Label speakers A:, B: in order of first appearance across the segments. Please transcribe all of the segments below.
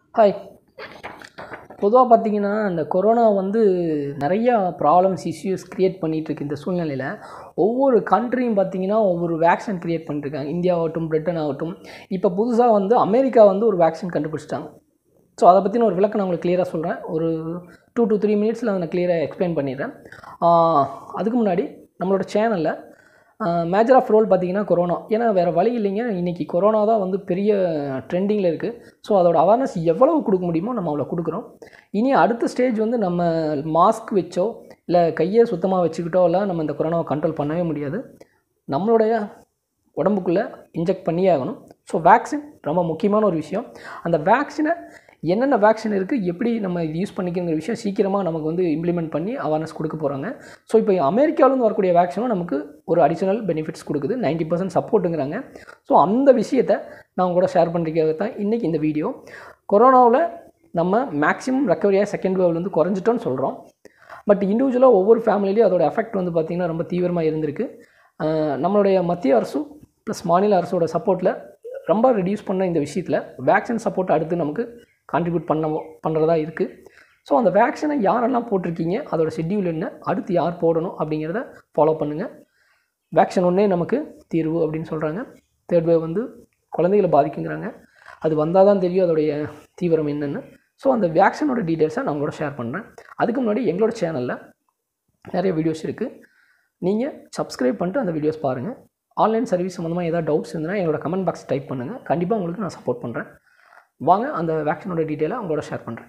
A: hi பொதுவாக பார்த்தீங்கன்னா இந்த கொரோனா வந்து நிறையா ப்ராப்ளம்ஸ் இஷ்யூஸ் க்ரியேட் பண்ணிகிட்ருக்கு இந்த சூழ்நிலையில் ஒவ்வொரு கண்ட்ரியும் பார்த்தீங்கன்னா ஒவ்வொரு வேக்சின் க்ரியேட் பண்ணிட்டுருக்காங்க இந்தியா ஆகட்டும் பிரிட்டன் ஆகட்டும் இப்போ புதுசாக வந்து அமெரிக்கா வந்து ஒரு வேக்சின் கண்டுபிடிச்சிட்டாங்க ஸோ அதை பற்றின ஒரு விளக்கம் நான் உங்களுக்கு கிளியராக சொல்கிறேன் ஒரு டூ to த்ரீ மினிட்ஸில் அதை நான் கிளியராக எக்ஸ்பிளைன் பண்ணிடுறேன் ஆஹ் அதுக்கு முன்னாடி நம்மளோட சேனலில் மேஜர் ஆஃப் ரோல் பார்த்தீங்கன்னா கொரோனா ஏன்னா வேறு வழி இல்லைங்க இன்றைக்கி கொரோனா தான் வந்து பெரிய ட்ரெண்டிங்கில் இருக்குது ஸோ அதோட அவேர்னஸ் எவ்வளவு கொடுக்க முடியுமோ நம்ம அவ்வளோ கொடுக்குறோம் இனி அடுத்த ஸ்டேஜ் வந்து நம்ம மாஸ்க் வச்சோ இல்லை கையை சுத்தமாக வச்சுக்கிட்டோ எல்லாம் நம்ம இந்த கொரோனாவை கண்ட்ரோல் பண்ணவே முடியாது நம்மளுடைய உடம்புக்குள்ளே இன்ஜெக்ட் பண்ணியே ஆகணும் ஸோ வேக்சின் ரொம்ப முக்கியமான ஒரு விஷயம் அந்த வேக்சினை என்னென்ன வேக்சின் இருக்குது எப்படி நம்ம இது யூஸ் பண்ணிக்கிற விஷயம் சீக்கிரமாக நமக்கு வந்து இம்ப்ளிமெண்ட் பண்ணி அவேர்னஸ் கொடுக்க போகிறாங்க ஸோ இப்போ அமெரிக்காவிலேருந்து வரக்கூடிய வேக்சினும் நமக்கு ஒரு அடிஷனல் பெனிஃபிட்ஸ் கொடுக்குது 90% பர்சன்ட் சப்போர்ட்டுங்கிறாங்க ஸோ அந்த விஷயத்தை நான் உங்க கூட ஷேர் பண்ணுறதுக்காக தான் இன்றைக்கி இந்த வீடியோ கொரோனாவில் நம்ம மேக்ஸிமம் ரெக்கவரியாக செகண்ட் வேவ்லேருந்து குறைஞ்சிட்டோன்னு சொல்கிறோம் பட் இண்டிவிஜுவலாக ஒவ்வொரு ஃபேமிலிலையும் அதோட எஃபெக்ட் வந்து பார்த்திங்கன்னா ரொம்ப தீவிரமாக இருந்திருக்கு அஹ் நம்மளுடைய மத்திய அரசும் ப்ளஸ் மாநில அரசோட சப்போர்ட்டில் ரொம்ப ரெடியூஸ் பண்ண இந்த விஷயத்தில் வேக்சின் சப்போர்ட் அடுத்து நமக்கு கான்ட்ரிபியூட் பண்ண பண்ணுறதா இருக்குது ஸோ அந்த வேக்சினை யாரெல்லாம் போட்டிருக்கீங்க அதோட ஷெட்யூல் என்ன அடுத்து யார் போடணும் அப்படிங்கிறத ஃபாலோ பண்ணுங்கள் வேக்சின் ஒன்றே நமக்கு தீர்வு அப்படின்னு சொல்கிறாங்க தேர்ட் வேவ் வந்து குழந்தைகளை பாதிக்குங்கிறாங்க அது வந்தால் தான் தெரியும் அதோடைய தீவிரம் என்னென்னு ஸோ அந்த வேக்சினோட டீட்டெயில்ஸை நான் உங்களோட ஷேர் பண்ணுறேன் அதுக்கு முன்னாடி எங்களோட சேனலில் நிறைய வீடியோஸ் இருக்குது நீங்கள் சப்ஸ்கிரைப் பண்ணிட்டு அந்த வீடியோஸ் பாருங்கள் ஆன்லைன் சர்வீஸ் சம்மந்தமாக ஏதாவது டவுட்ஸ் இருந்ததுன்னா எங்களோட கமெண்ட் பாக்ஸ் டைப் பண்ணுங்கள் கண்டிப்பாக உங்களுக்கு நான் சப்போர்ட் பண்ணுறேன் வாங்க அந்த வேக்சினோட டீட்டெயிலை உங்களோட ஷேர் பண்ணுறேன்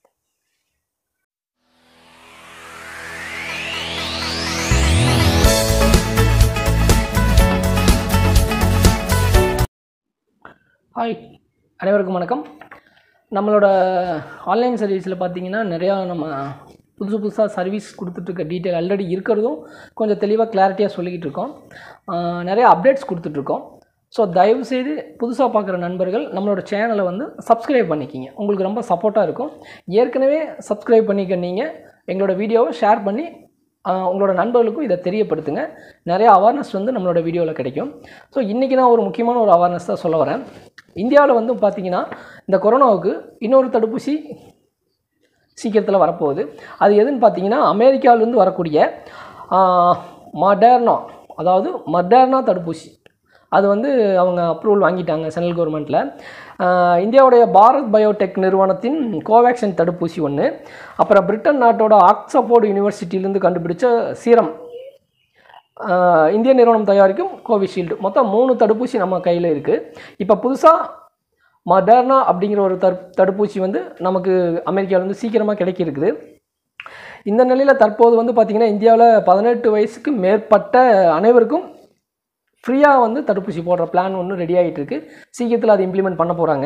A: ஹாய் அனைவருக்கும் வணக்கம் நம்மளோட ஆன்லைன் சர்வீஸில் பார்த்தீங்கன்னா நிறையா நம்ம புதுசு புதுசாக சர்வீஸ் கொடுத்துட்ருக்க டீட்டெயில் ஆல்ரெடி இருக்கிறதும் கொஞ்சம் தெளிவாக கிளாரிட்டியாக சொல்லிக்கிட்டு இருக்கோம் ஆஹ் நிறைய அப்டேட்ஸ் கொடுத்துட்ருக்கோம் ஸோ தயவுசெய்து புதுசாக பார்க்குற நண்பர்கள் நம்மளோட சேனலை வந்து சப்ஸ்கிரைப் பண்ணிக்கிங்க உங்களுக்கு ரொம்ப சப்போர்ட்டாக இருக்கும் ஏற்கனவே சப்ஸ்கிரைப் பண்ணிக்க நீங்கள் எங்களோட வீடியோவை ஷேர் பண்ணி ஆஹ் உங்களோட நண்பர்களுக்கும் இதை தெரியப்படுத்துங்க நிறைய அவேர்னஸ் வந்து நம்மளோட வீடியோவில் கிடைக்கும் ஸோ இன்றைக்கி நான் ஒரு முக்கியமான ஒரு அவேர்னஸ் தான் சொல்ல வரேன் இந்தியாவில் வந்து பார்த்திங்கன்னா இந்த கொரோனாவுக்கு இன்னொரு தடுப்பூசி சீக்கிரத்தில் வரப்போகுது அது எதுன்னு பார்த்தீங்கன்னா அமெரிக்காவிலேருந்து வரக்கூடிய மடர்னா அதாவது மடர்னா தடுப்பூசி அது வந்து அவங்க அப்ரூவல் வாங்கிட்டாங்க சென்ட்ரல் கவர்மெண்ட்டில் இந்தியாவுடைய பாரத் பயோடெக் நிறுவனத்தின் கோவேக்சின் தடுப்பூசி ஒன்று அப்புறம் பிரிட்டன் நாட்டோட ஆக்ஸ்ஃபோர்டு யூனிவர்சிட்டியிலேருந்து கண்டுபிடிச்ச சீரம் ஆஹ் இந்திய நிறுவனம் தயாரிக்கும் கோவிஷீல்டு மொத்தம் மூணு தடுப்பூசி நம்ம கையில் இருக்குது இப்போ புதுசாக மடர்னா அப்படிங்கிற ஒரு தடு தடுப்பூசி வந்து நமக்கு அமெரிக்காவிலேருந்து சீக்கிரமாக கிடைக்கிருக்குது இந்த நிலையில் தற்போது வந்து பார்த்திங்கன்னா இந்தியாவில் பதினெட்டு வயசுக்கு மேற்பட்ட அனைவருக்கும் ஃப்ரீயாக வந்து தடுப்பூசி போடுற பிளான் ஒன்று ரெடி ஆகிட்டு இருக்கு சீக்கிரத்தில் அதை இம்ப்ளிமெண்ட் பண்ண போகிறாங்க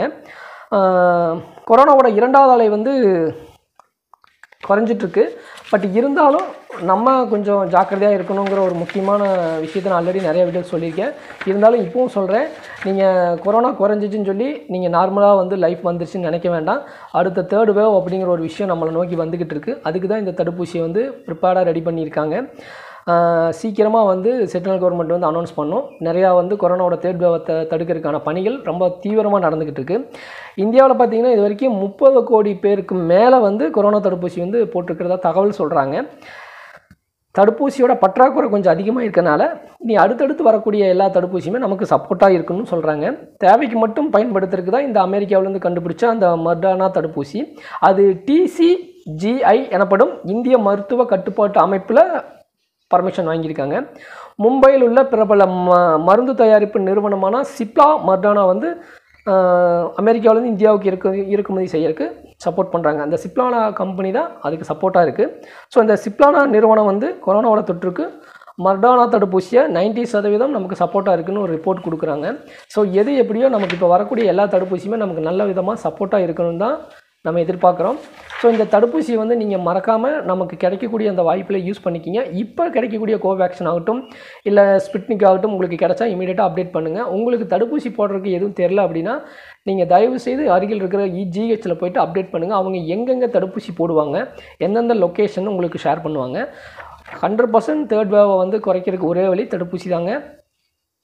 A: கொரோனாவோட இரண்டாவது அலை வந்து குறைஞ்சிட்ருக்கு பட் இருந்தாலும் நம்ம கொஞ்சம் ஜாக்கிரதையாக இருக்கணுங்கிற ஒரு முக்கியமான விஷயத்தை நான் ஆல்ரெடி நிறைய வீடியோ சொல்லியிருக்கேன் இருந்தாலும் இப்போவும் சொல்கிறேன் நீங்கள் கொரோனா குறைஞ்சிச்சின்னு சொல்லி நீங்கள் நார்மலாக வந்து லைஃப் வந்துருச்சுன்னு நினைக்க வேண்டாம் அடுத்த தேர்ட் வேவ் அப்படிங்கிற ஒரு விஷயம் நம்மளை நோக்கி வந்துக்கிட்டு இருக்குது அதுக்கு தான் இந்த தடுப்பூசியை வந்து ப்ரிப்பேர்டாக ரெடி பண்ணியிருக்காங்க சீக்கிரமாக வந்து சென்ட்ரல் கவர்மெண்ட் வந்து அனௌன்ஸ் பண்ணும் நிறையா வந்து கொரோனாவோட தேர்ட் வேவை த தடுக்கிறதுக்கான பணிகள் ரொம்ப தீவிரமாக நடந்துக்கிட்டு இருக்கு இந்தியாவில் பார்த்தீங்கன்னா இது வரைக்கும் முப்பது கோடி பேருக்கு மேலே வந்து கொரோனா தடுப்பூசி வந்து போட்டிருக்கிறதா தகவல் சொல்கிறாங்க தடுப்பூசியோட பற்றாக்குறை கொஞ்சம் அதிகமாக இருக்கனால இனி அடுத்தடுத்து வரக்கூடிய எல்லா தடுப்பூசியுமே நமக்கு சப்போர்ட்டாக இருக்குன்னு சொல்கிறாங்க தேவைக்கு மட்டும் பயன்படுத்துறதுக்கு தான் இந்த அமெரிக்காவிலேருந்து கண்டுபிடிச்ச அந்த மர்டானா தடுப்பூசி அது டிசிஜிஐ எனப்படும் இந்திய மருத்துவ கட்டுப்பாட்டு அமைப்பில் பர்மிஷன் வாங்கியிருக்காங்க மும்பையில் உள்ள பிரபல ம மருந்து தயாரிப்பு நிறுவனமான சிப்லா மர்டானா வந்து அமெரிக்காவிலேருந்து இந்தியாவுக்கு இருக்க இறக்குமதி செய்யறதுக்கு சப்போர்ட் பண்ணுறாங்க அந்த சிப்லானா கம்பெனி தான் அதுக்கு சப்போர்ட்டாக இருக்குது ஸோ இந்த சிப்லானா நிறுவனம் வந்து கொரோனாவோட தொற்றுக்கு மர்டானா தடுப்பூசியை 90% சதவீதம் நமக்கு சப்போர்ட்டாக இருக்குன்னு ஒரு ரிப்போர்ட் கொடுக்குறாங்க ஸோ எது எப்படியோ நமக்கு இப்போ வரக்கூடிய எல்லா தடுப்பூசியுமே நமக்கு நல்ல விதமாக சப்போர்ட்டாக இருக்கணும் தான் நம்ம எதிர்பார்க்குறோம் ஸோ இந்த தடுப்பூசியை வந்து நீங்கள் மறக்காமல் நமக்கு கிடைக்கக்கூடிய அந்த வாய்ப்பில் யூஸ் பண்ணிக்கிங்க இப்போ கிடைக்கக்கூடிய கோவேக்சின் ஆகட்டும் இல்லை ஸ்பிட்னிக் ஆகட்டும் உங்களுக்கு கிடைச்சா இமீடியட்டாக அப்டேட் பண்ணுங்கள் உங்களுக்கு தடுப்பூசி போடுறதுக்கு எதுவும் தெரில அப்படின்னா நீங்கள் தயவு செய்து அருகில் இருக்கிற ஜிஹெச்சில் போயிட்டு அப்டேட் பண்ணுங்கள் அவங்க எங்கெங்கே தடுப்பூசி போடுவாங்க எந்தெந்த லொக்கேஷன் உங்களுக்கு ஷேர் பண்ணுவாங்க ஹண்ட்ரட் பர்சன்ட் தேர்ட் வேவை வந்து குறைக்கிறதுக்கு ஒரே வழி தடுப்பூசி தாங்க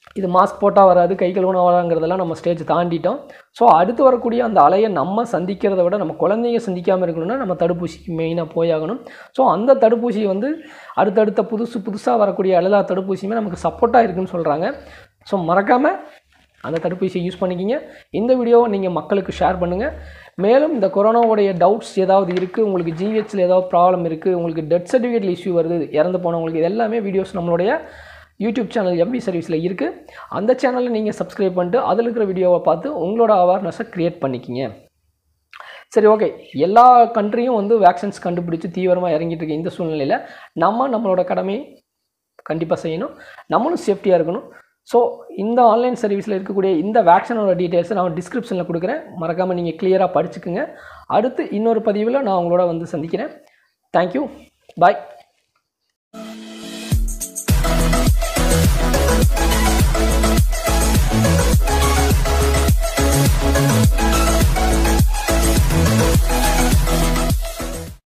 A: இது மாஸ்க் போட்டால் வராது கை கழுவுனா வராங்கிறதெல்லாம் நம்ம ஸ்டேஜ் தாண்டிட்டோம் ஸோ அடுத்து வரக்கூடிய அந்த அலையை நம்ம சந்திக்கிறத விட நம்ம குழந்தைங்க சந்திக்காமல் இருக்கணும்னா நம்ம தடுப்பூசிக்கு மெயினாக போயாகணும் ஸோ அந்த தடுப்பூசி வந்து அடுத்தடுத்த புதுசு புதுசாக வரக்கூடிய எல்லா தடுப்பூசியுமே நமக்கு சப்போர்ட்டாக இருக்குன்னு சொல்கிறாங்க ஸோ மறக்காமல் அந்த தடுப்பூசியை யூஸ் பண்ணிக்கிங்க இந்த வீடியோவை நீங்கள் மக்களுக்கு ஷேர் பண்ணுங்கள் மேலும் இந்த கொரோனாவுடைய டவுட்ஸ் ஏதாவது இருக்குது உங்களுக்கு ஜிஹெச்சில் ஏதாவது ப்ராப்ளம் இருக்குது உங்களுக்கு டெத் சர்டிஃபிகேட்டில் இஷ்யூ வருது இறந்து போனவங்களுக்கு இது எல்லாமே வீடியோஸ் நம்மளுடைய யூடியூப் சேனல் எம்பி சர்வீஸில் இருக்குது அந்த சேனலில் நீங்கள் சப்ஸ்கிரைப் பண்ணிட்டு அதில் இருக்கிற வீடியோவை பார்த்து உங்களோட அவேர்னஸை க்ரியேட் பண்ணிக்கிங்க சரி ஓகே எல்லா கண்ட்ரியும் வந்து வேக்சின்ஸ் கண்டுபிடிச்சு தீவிரமாக இறங்கிட்டு இருக்க இந்த சூழ்நிலையில் நம்ம நம்மளோட கடமையை கண்டிப்பாக செய்யணும் நம்மளும் சேஃப்டியாக இருக்கணும் ஸோ இந்த ஆன்லைன் சர்வீஸில் இருக்கக்கூடிய இந்த வேக்சினோட டீட்டெயில்ஸை நான் டிஸ்கிரிப்ஷனில் கொடுக்குறேன் மறக்காமல் நீங்கள் கிளியராக படிச்சுக்குங்க அடுத்து இன்னொரு பதிவில் நான் உங்களோட வந்து சந்திக்கிறேன் தேங்க்யூ பாய்